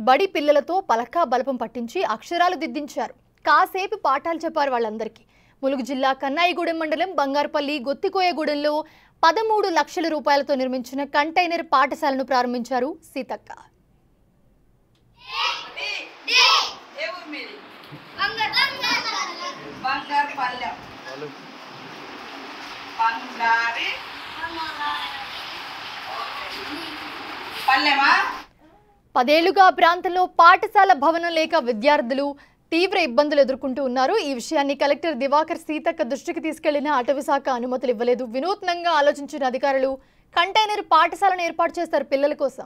బడి పిల్లలతో పలకా బలపం పట్టించి అక్షరాలు దిద్దించారు కాసేపు పాఠాలు చెప్పారు వాళ్ళందరికీ ములుగు జిల్లా కన్నాయిగూడెం మండలం బంగారుపల్లి గొత్తికోయగూడెంలో పదమూడు లక్షల రూపాయలతో నిర్మించిన కంటైనర్ పాఠశాలను ప్రారంభించారు సీతక్క ఏ ఊరు మీది బంగారు పల్లెం బంగారి పల్లెమా పదేళ్లుగా ఆ ప్రాంతంలో పాఠశాల భవనం లేక విద్యార్థులు తీవ్ర ఇబ్బందులు ఎదుర్కొంటూ ఉన్నారు ఈ విషయాన్ని కలెక్టర్ దివాకర్ సీతక్క దృష్టికి తీసుకెళ్లిన అటవీ శాఖ అనుమతులు ఇవ్వలేదు వినూత్నంగా ఆలోచించిన అధికారులు కంటైనర్ పాఠశాలను ఏర్పాటు చేస్తారు పిల్లల కోసం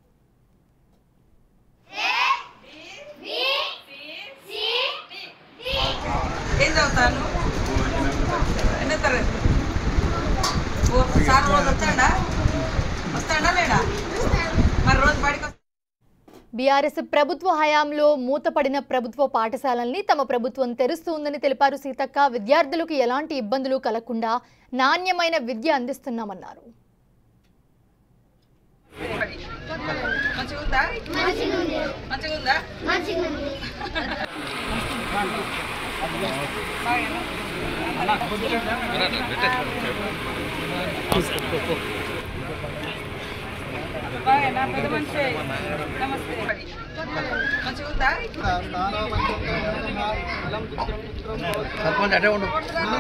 ఏం చదువుతాను ఎన్నో తరగతి ఓ సార్ రోజు వస్తాడా వస్తాడా లేడా మరి రోజు బడికి వస్తా- బీఆర్ఎస్ ప్రభుత్వ హయాంలో మూతపడిన ప్రభుత్వ పాఠశాలల్ని తమ ప్రభుత్వం తెరుస్తుందని తెలిపారు సీతక్క విద్యార్థులకు ఎలాంటి ఇబ్బందులు కలగకుండా నాణ్యమైన విద్య అందిస్తున్నామన్నారు మంచిగా ఉందా మంచిగా ఉందా బాగేనా? పెద్ద మనిషి. నమస్తే మంచిగా ఉందా సర్పంచ్ అటే ఉండు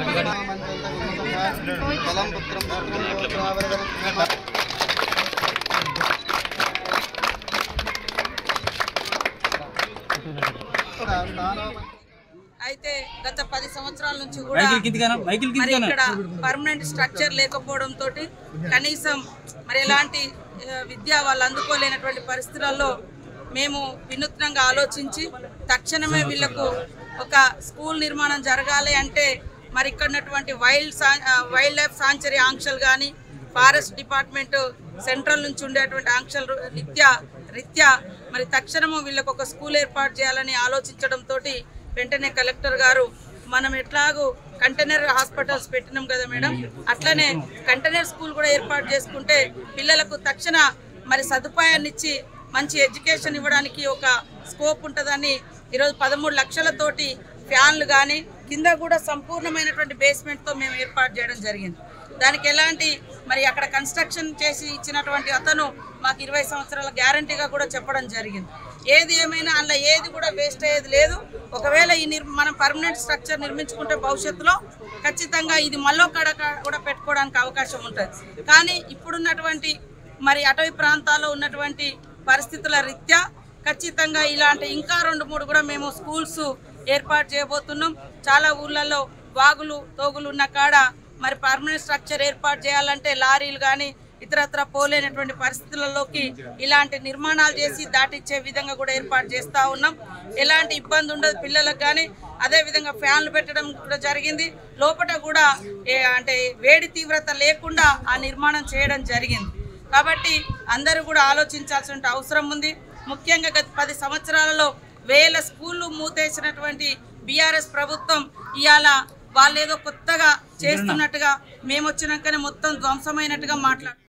అయితే గత పది సంవత్సరాల నుంచి కూడా మైకిల్ కిందికనా మైకిల్ మరి కిందికనా ఇక్కడ పర్మనెంట్ స్ట్రక్చర్ లేకపోవడం తోటి కనీసం మరి ఎలాంటి ఆ, విద్య వాళ్ళు అందుకోలేనటువంటి పరిస్థితులలో మేము వినూత్నంగా ఆలోచించి తక్షణమే వీళ్ళకు ఒక స్కూల్ నిర్మాణం జరగాలి అంటే మరి ఇక్కడ ఉన్నటువంటి వైల్డ్ సా- ఆ, వైల్డ్ లైఫ్ సాంచరీ ఆంక్షలు కానీ ఫారెస్ట్ డిపార్ట్మెంట్ సెంట్రల్ నుంచి ఉండేటువంటి ఆంక్షలు రీత్యా రీత్యా మరి తక్షణము వీళ్ళకు ఒక స్కూల్ ఏర్పాటు చేయాలని ఆలోచించడం తోటి వెంటనే కలెక్టర్ గారు మనం ఎట్లాగూ కంటైనర్ హాస్పిటల్స్ పెట్టినాం కదా మేడం అట్లనే కంటైనర్ స్కూల్ కూడా ఏర్పాటు చేసుకుంటే పిల్లలకు తక్షణ మరి సదుపాయాన్ని ఇచ్చి మంచి ఎడ్యుకేషన్ ఇవ్వడానికి ఒక స్కోప్ ఉంటుందని ఈరోజు పదమూడు లక్షలతోటి ఫ్యాన్లు కానీ కింద కూడా సంపూర్ణమైనటువంటి బేస్మెంట్తో మేము ఏర్పాటు చేయడం జరిగింది దానికి ఎలాంటి మరి అక్కడ కన్స్ట్రక్షన్ చేసి ఇచ్చినటువంటి అతను మాకు ఇరవై సంవత్సరాల గ్యారంటీగా కూడా చెప్పడం జరిగింది ఏది ఏమైనా అందులో ఏది కూడా వేస్ట్ అయ్యేది లేదు ఒకవేళ ఈ నిర్ మనం పర్మనెంట్ స్ట్రక్చర్ నిర్మించుకుంటే భవిష్యత్తులో ఖచ్చితంగా ఇది మళ్ళీ కడ కూడా పెట్టుకోవడానికి అవకాశం ఉంటుంది కానీ ఇప్పుడున్నటువంటి మరి అటవీ ప్రాంతాల్లో ఉన్నటువంటి పరిస్థితుల రీత్యా ఖచ్చితంగా ఇలాంటి ఇంకా రెండు మూడు కూడా మేము స్కూల్స్ ఏర్పాటు చేయబోతున్నాం చాలా ఊర్లలో వాగులు తోగులు ఉన్న కాడ మరి పర్మనెంట్ స్ట్రక్చర్ ఏర్పాటు చేయాలంటే లారీలు కానీ ఇతరత్ర పోలేనటువంటి పరిస్థితులలోకి ఇలాంటి నిర్మాణాలు చేసి దాటిచ్చే విధంగా కూడా ఏర్పాటు చేస్తూ ఉన్నాం ఎలాంటి ఇబ్బంది ఉండదు పిల్లలకు కానీ అదేవిధంగా ఫ్యాన్లు పెట్టడం కూడా జరిగింది లోపల కూడా ఏ- అంటే వేడి తీవ్రత లేకుండా ఆ నిర్మాణం చేయడం జరిగింది కాబట్టి అందరూ కూడా ఆలోచించాల్సిన అవసరం ఉంది ముఖ్యంగా గత పది సంవత్సరాలలో వేల స్కూళ్ళు మూతేసినటువంటి బీఆర్ఎస్ ప్రభుత్వం ఇవాళ వాళ్ళు ఏదో కొత్తగా చేస్తున్నట్టుగా మేము వచ్చినాకనే మొత్తం ధ్వంసమైనట్టుగా మాట్లాడు